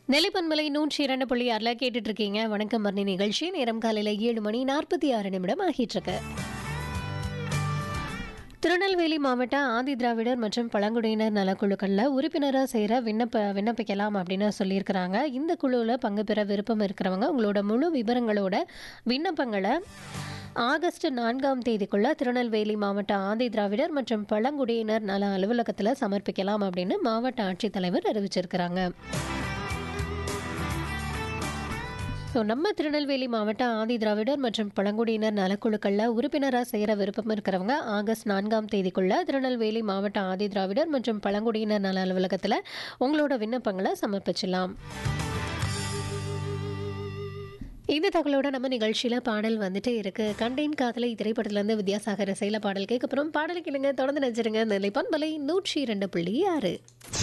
நெல்லிப்பன்மலை நூற்றி இரண்டு புள்ளி ஆறில் கேட்டுட்டு இருக்கீங்க வணக்கம் மரணி நிகழ்ச்சி நேரம் காலையில் ஏழு மணி நாற்பத்தி ஆறு நிமிடம் ஆகிட்டு இருக்கு திருநெல்வேலி மாவட்ட ஆதி திராவிடர் மற்றும் பழங்குடியினர் நலக்குழுக்களில் உறுப்பினராக சேர விண்ணப்ப விண்ணப்பிக்கலாம் அப்படின்னு சொல்லியிருக்கிறாங்க இந்த குழுவில் பங்கு பெற விருப்பம் இருக்கிறவங்க உங்களோட முழு விவரங்களோட விண்ணப்பங்களை ஆகஸ்ட் நான்காம் தேதிக்குள்ள திருநெல்வேலி மாவட்ட ஆதி திராவிடர் மற்றும் பழங்குடியினர் நல அலுவலகத்தில் சமர்ப்பிக்கலாம் அப்படின்னு மாவட்ட ஆட்சித்தலைவர் அறிவிச்சிருக்கிறாங்க ஸோ நம்ம திருநெல்வேலி மாவட்ட ஆதி திராவிடர் மற்றும் பழங்குடியினர் நலக்குழுக்களில் உறுப்பினராக சேர விருப்பம் இருக்கிறவங்க ஆகஸ்ட் நான்காம் தேதிக்குள்ள திருநெல்வேலி மாவட்ட ஆதி திராவிடர் மற்றும் பழங்குடியினர் நல அலுவலகத்தில் உங்களோட விண்ணப்பங்களை சமர்ப்பிச்சலாம் இந்த தகவலோட நம்ம நிகழ்ச்சியில் பாடல் வந்துட்டே இருக்கு கண்டேன் காதலை திரைப்படத்துலேருந்து வித்யாசாகர் செயல பாடல் கேட்கப்புறம் பாடலுக்கு இல்லைங்க தொடர்ந்து நினைச்சிருங்க நிலைப்பான் பலை நூற்றி இரண்டு புள்ளி ஆறு